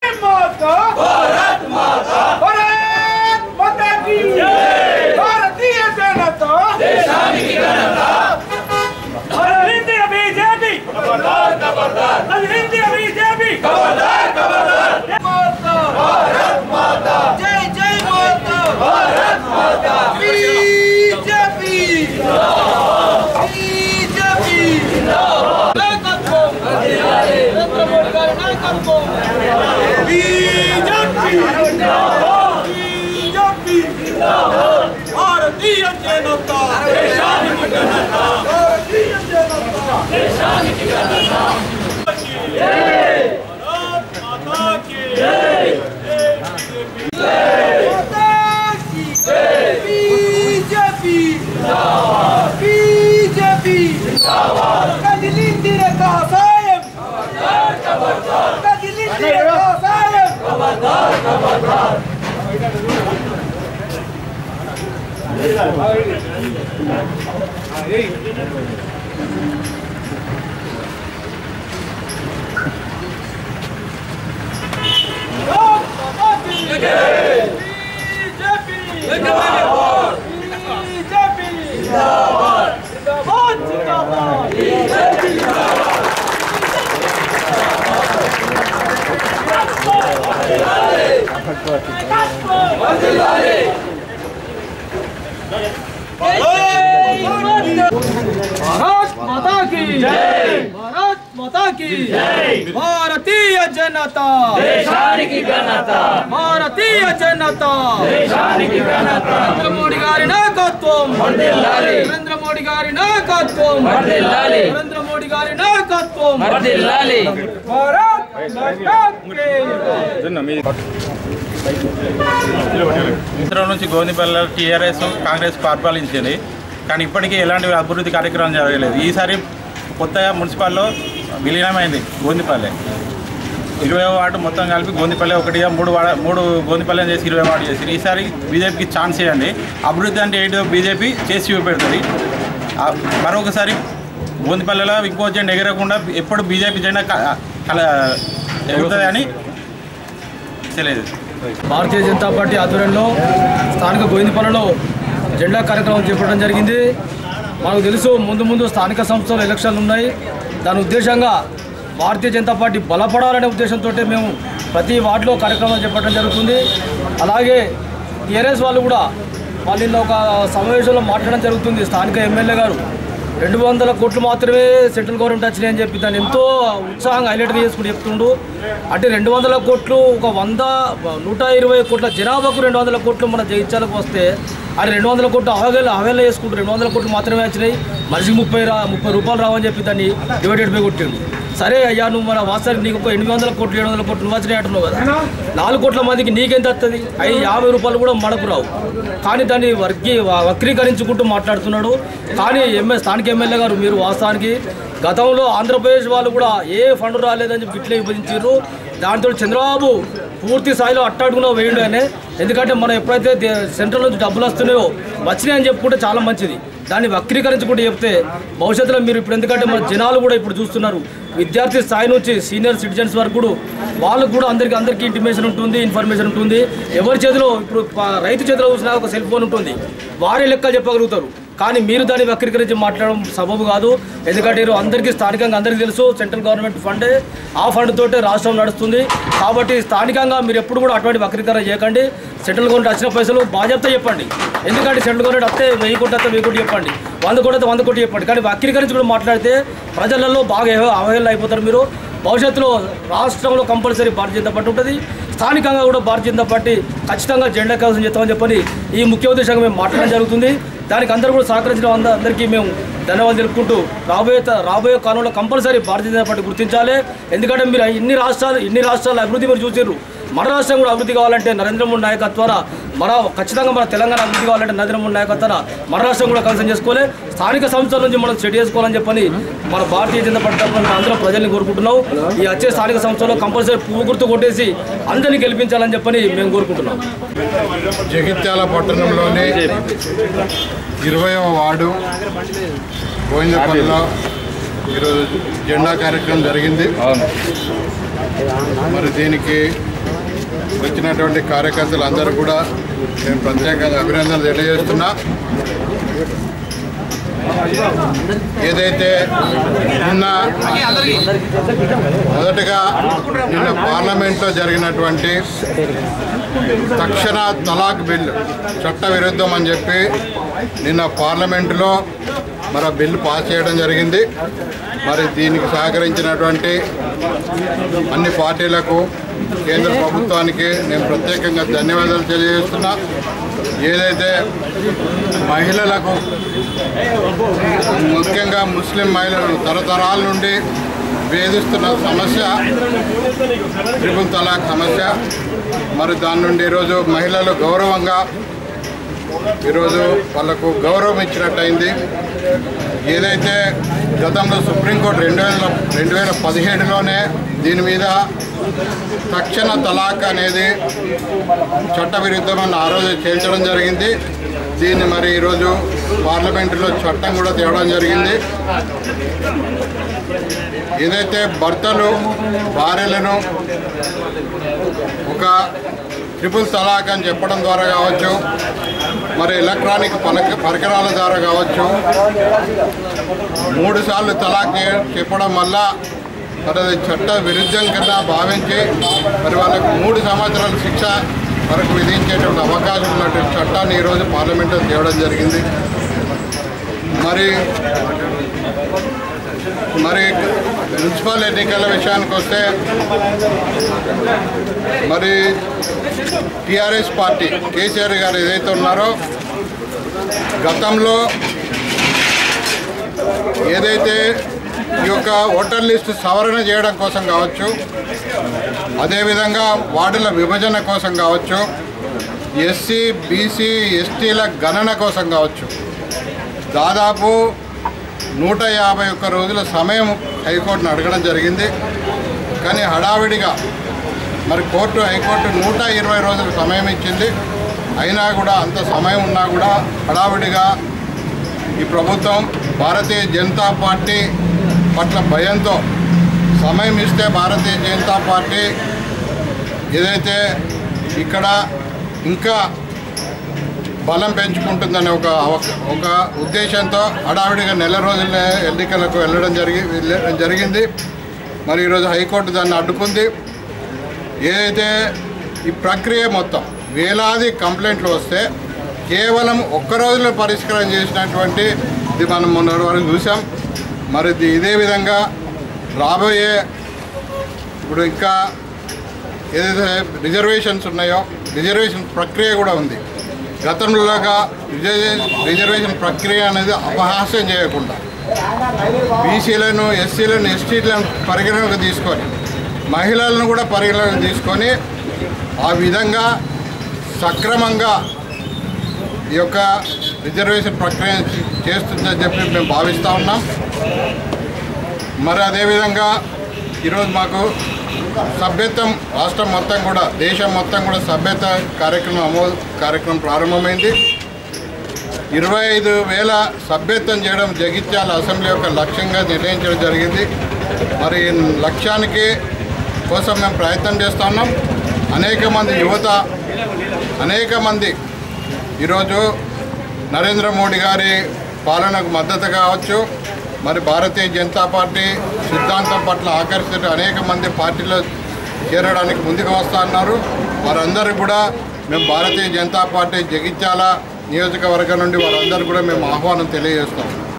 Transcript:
माता भारत माता भारत माता की भारतीय जनता इंडिया बीजेपी इंडिया बीजेपी माता भारत माता जय जय माता भारत माता बीजेपी बीजेपी నాయకత్వం నరేంద్ర మోడీ గారి నాయకత్వం బీజేపీ బీజేపీ భారతీయ జనతా దేశానికి జనతా భారతీయ జనతా బీజేపీ బీజేపీ కదిలిందిర కాసాయం కదిలిందిర కాసాయం भारत माता की जय भारत माता की जय भारतीय जनता దేశానికి ఘనత భారతీయ జనతా దేశానికి ఘనత నరేంద్ర మోడీ గారి నాయకత్వం వర్ధిల్లాలి. నరేంద్ర మోడీ గారి నాయకత్వం వర్ధిల్లాలి. నరేంద్ర మోడీ గారి నాయకత్వం వర్ధిల్లాలి భారత్ మాతా కీ సంవత్సరం నుంచి గోందిపల్లి టీఆర్ఎస్ కాంగ్రెస్ పరిపాలించింది కానీ ఇప్పటికీ ఎలాంటి అభివృద్ధి కార్యక్రమం జరగలేదు ఈసారి కొత్తగా మున్సిపాల్లో విలీనమైంది గోందిపల్లె ఇరవై వార్డు మొత్తం కలిపి గోందిపల్లె ఒకటిగా మూడు వాడ మూడు గోందిపల్లె చేసి ఇరవై వార్డు చేసి ఈసారి బీజేపీకి ఛాన్స్ ఇవ్వండి అభివృద్ధి అంటే ఏంటో బీజేపీ చేసి చూపెడుతుంది ఆ, మరొకసారి గోందిపల్లెలో ఇంకో జెండా ఎగరకుండా ఎప్పుడు బీజేపీ జెండా క- కల ఎగురుతుంది అని తెలియదు భారతీయ జనతా పార్టీ ఆధ్వర్యంలో స్థానిక గోవిందపల్లిలో జెండా కార్యక్రమం చేపట్టడం జరిగింది మనకు తెలుసు ముందు ముందు స్థానిక సంస్థలు ఎలక్షన్లు ఉన్నాయి దాని ఉద్దేశంగా భారతీయ జనతా పార్టీ బలపడాలనే ఉద్దేశంతో మేము ప్రతి వార్డులో కార్యక్రమం చేపట్టడం జరుగుతుంది అలాగే టీఆర్ఎస్ వాళ్ళు కూడా వాళ్ళు నిన్న ఒక సమావేశంలో మాట్లాడడం జరుగుతుంది స్థానిక ఎమ్మెల్యే గారు రెండు వందల కోట్లు మాత్రమే సెంట్రల్ గవర్నమెంట్ వచ్చినాయి అని చెప్పి దాన్ని ఎంతో ఉత్సాహంగా హైలైట్గా చేసుకుని చెప్తుండు అంటే రెండు వందల కోట్లు ఒక వంద నూట ఇరవై కోట్ల జనాభాకు రెండు వందల కోట్లు మన జయించాలకు వస్తే అది రెండు వందల కోట్లు అవగల అవగల వేసుకుంటూ రెండు వందల కోట్లు మాత్రమే వచ్చినాయి మనిషికి ముప్పై రా ముప్పై రూపాయలు రావని చెప్పి దాన్ని డివైడెడ్ బై కొట్టిండు సరే అయ్యా నువ్వు మన వాస్తవానికి నీకు ఒక ఎనిమిది వందల కోట్లు ఏడు వందల కోట్లు నువ్వు వచ్చినాయి అంటున్నావు కదా నాలుగు కోట్ల మందికి నీకెంత వస్తుంది అవి యాభై రూపాయలు కూడా మనకు రావు కానీ దాన్ని వర్గీ వక్రీకరించుకుంటూ మాట్లాడుతున్నాడు కానీ ఎమ్మె స్థానిక ఎమ్మెల్యే గారు మీరు వాస్తవానికి గతంలో ఆంధ్రప్రదేశ్ వాళ్ళు కూడా ఏ ఫండ్ రాలేదని చెప్పి ఇట్లే విభజించారు దాంతో చంద్రబాబు పూర్తి స్థాయిలో అట్టాడుకున్నా వేయండి అని ఎందుకంటే మనం ఎప్పుడైతే దే- సెంట్రల్ నుంచి డబ్బులు వస్తున్నాయో వచ్చినాయని చెప్పుకుంటే చాలా మంచిది దాన్ని వక్రీకరించుకుంటూ చెప్తే భవిష్యత్తులో మీరు ఇప్పుడు ఎందుకంటే మన జనాలు కూడా ఇప్పుడు చూస్తున్నారు విద్యార్థి స్థాయి నుంచి సీనియర్ సిటిజన్స్ వరకు కూడా వాళ్ళకు కూడా అందరికీ అందరికీ ఇంటిమేషన్ ఉంటుంది ఇన్ఫర్మేషన్ ఉంటుంది ఎవరి చేతిలో ఇప్పుడు ప- రైతు చేతిలో చూసినా ఒక సెల్ ఫోన్ ఉంటుంది వారే లెక్కలు చెప్పగలుగుతారు కానీ మీరు దాన్ని వక్రీకరించి మాట్లాడడం సబబు కాదు ఎందుకంటే మీరు అందరికీ స్థానికంగా అందరికీ తెలుసు సెంట్రల్ గవర్నమెంట్ ఫండే ఆ ఫండ్ తోటే రాష్ట్రం నడుస్తుంది కాబట్టి స్థానికంగా మీరు ఎప్పుడు కూడా అటువంటి వక్రీకరణ చేయకండి సెంట్రల్ గవర్నమెంట్ వచ్చిన పైసలు బాధ్యత చెప్పండి ఎందుకంటే సెంట్రల్ గవర్నమెంట్ వస్తే వెయ్యి కోట్లు వస్తే వెయ్యి కోట్లు చెప్పండి వంద కోట్లు అయితే వంద కోట్లు చెప్పండి కానీ వక్రీకరించి కూడా మాట్లాడితే ప్రజలలో బాగా ఎవ- అవహేళన అయిపోతారు మీరు భవిష్యత్తులో రాష్ట్రంలో కంపల్సరీ భారతీయ జనతా పార్టీ ఉంటుంది స్థానికంగా కూడా భారతీయ జనతా పార్టీ ఖచ్చితంగా జెండా కవసం చేస్తామని చెప్పని ఈ ముఖ్య ఉద్దేశంగా మేము మాట్లాడడం జరుగుతుంది దానికి అందరూ కూడా సహకరించిన అంద- అందరికీ మేము ధన్యవాదాలు తెలుపుకుంటూ రాబోయే త- రాబోయే కాలంలో కంపల్సరీ భారతీయ జనతా పార్టీ గుర్తించాలి ఎందుకంటే మీరు ఇన్ని రాష్ట్రాలు ఇన్ని రాష్ట్రాల అభివృద్ధి మీరు చూసారు మన రాష్ట్రం కూడా అభివృద్ధి కావాలంటే నరేంద్ర మోడీ నాయకత్వాన మన ఖచ్చితంగా మన తెలంగాణ అభివృద్ధి కావాలంటే నరేంద్ర మోడీ నాయకత్వాన మన రాష్ట్రం కూడా కన్సర్న్ చేసుకోవాలి స్థానిక సంస్థల నుంచి మనం సెట్ చేసుకోవాలని చెప్పని మన భారతీయ జనతా పార్టీ తరఫున మేము అందరం ప్రజల్ని కోరుకుంటున్నాం ఈ వచ్చే స్థానిక సంస్థలో కంపల్సరీ పువ్వు గుర్తు కొట్టేసి అందరినీ గెలిపించాలని చెప్పని మేము కోరుకుంటున్నాం జగిత్యాల పట్టణంలోని ఇరవయవ వార్డు గోవిందపల్లిలో ఈరోజు జెండా కార్యక్రమం జరిగింది మరి దీనికి వచ్చినటువంటి కార్యకర్తలందరూ కూడా నేను ప్రత్యేకంగా అభినందనలు తెలియజేస్తున్నా ఏదైతే నిన్న మొదటగా నిన్న పార్లమెంట్లో జరిగినటువంటి తక్షణ తలాక్ బిల్లు చట్ట విరుద్ధం అని చెప్పి నిన్న పార్లమెంటులో మరి ఆ బిల్లు పాస్ చేయడం జరిగింది మరి దీనికి సహకరించినటువంటి అన్ని పార్టీలకు కేంద్ర ప్రభుత్వానికి నేను ప్రత్యేకంగా ధన్యవాదాలు తెలియజేస్తున్నా ఏదైతే మహిళలకు ముఖ్యంగా ముస్లిం మహిళలను తరతరాల నుండి వేధిస్తున్న సమస్య త్రిపుల్ తలాక్ సమస్య మరి దాని నుండి ఈరోజు మహిళలు గౌరవంగా ఈరోజు వాళ్ళకు గౌరవం ఇచ్చినట్టయింది ఏదైతే గతంలో సుప్రీంకోర్టు రెండు వేల రెండు వేల పదిహేడులోనే దీని మీద తక్షణ తలాక్ అనేది చట్టవిరుద్ధమని ఆ రోజు చేర్చడం జరిగింది దీన్ని మరి ఈరోజు పార్లమెంటులో చట్టం కూడా తేవడం జరిగింది ఏదైతే భర్తలు భార్యలను ఒక ట్రిపుల్ తలాక్ అని చెప్పడం ద్వారా కావచ్చు మరి ఎలక్ట్రానిక్ పలక పరికరాల ద్వారా కావచ్చు మూడు సార్లు తలాక్ చే- చెప్పడం వల్ల మరి అది చట్ట విరుద్ధం కింద భావించి మరి వాళ్ళకు మూడు సంవత్సరాల శిక్ష వరకు విధించేటువంటి అవకాశం ఉన్నటువంటి చట్టాన్ని ఈరోజు పార్లమెంట్లో తేవడం జరిగింది మరి మరి మున్సిపల్ ఎన్నికల విషయానికి వస్తే మరి టిఆర్ఎస్ పార్టీ కేసీఆర్ గారు ఏదైతే ఉన్నారో గతంలో ఏదైతే ఈ యొక్క ఓటర్ లిస్టు సవరణ చేయడం కోసం కావచ్చు అదేవిధంగా వార్డుల విభజన కోసం కావచ్చు ఎస్సీ బీసీ ఎస్టీల గణన కోసం కావచ్చు దాదాపు నూట యాభై ఒక్క రోజుల సమయం హైకోర్టును అడగడం జరిగింది కానీ హడావిడిగా మరి కోర్టు హైకోర్టు నూట ఇరవై రోజుల సమయం ఇచ్చింది అయినా కూడా అంత సమయం ఉన్నా కూడా హడావిడిగా ఈ ప్రభుత్వం భారతీయ జనతా పార్టీ పట్ల భయంతో సమయం ఇస్తే భారతీయ జనతా పార్టీ ఏదైతే ఇక్కడ ఇంకా బలం పెంచుకుంటుందనే ఒక అవ- ఒక ఉద్దేశంతో హడావిడిగా నెల రోజులే ఎన్నికలకు వెళ్ళడం జరిగి వెళ్ళడం జరిగింది మరి ఈరోజు హైకోర్టు దాన్ని అడ్డుకుంది ఏదైతే ఈ ప్రక్రియ మొత్తం వేలాది కంప్లైంట్లు వస్తే కేవలం ఒక్క రోజులో పరిష్కారం చేసినటువంటి ఇది మనం మొన్నటి వరకు చూసాం మరి ఇది ఇదే విధంగా రాబోయే ఇప్పుడు ఇంకా ఏదైతే రిజర్వేషన్స్ ఉన్నాయో రిజర్వేషన్ ప్రక్రియ కూడా ఉంది గతంలోగా రిజర్వే- రిజర్వేషన్ ప్రక్రియ అనేది అపహాస్యం చేయకుండా బీసీలను ఎస్సీలను ఎస్టీలను పరిగణలోకి తీసుకొని మహిళలను కూడా పరిగణలోకి తీసుకొని ఆ విధంగా సక్రమంగా ఈ యొక్క రిజర్వేషన్ ప్రక్రియ చేస్తుందని చెప్పి మేము భావిస్తూ ఉన్నాం మరి అదేవిధంగా ఈరోజు మాకు సభ్యత్వం రాష్ట్రం మొత్తం కూడా దేశం మొత్తం కూడా సభ్యత కార్యక్రమం అమలు కార్యక్రమం ప్రారంభమైంది ఇరవై ఐదు వేల సభ్యత్వం చేయడం జగిత్యాల అసెంబ్లీ యొక్క లక్ష్యంగా నిర్ణయించడం జరిగింది మరి ఈ లక్ష్యానికి కోసం మేము ప్రయత్నం చేస్తూ ఉన్నాం అనేక మంది యువత అనేక మంది ఈరోజు నరేంద్ర మోడీ గారి పాలనకు మద్దతు కావచ్చు మరి భారతీయ జనతా పార్టీ సిద్ధాంతం పట్ల ఆకర్షిత అనేక మంది పార్టీలో చేరడానికి ముందుకు వస్తా ఉన్నారు వారందరూ కూడా మేము భారతీయ జనతా పార్టీ జగిత్యాల నియోజకవర్గం నుండి వారందరూ కూడా మేము ఆహ్వానం తెలియజేస్తాం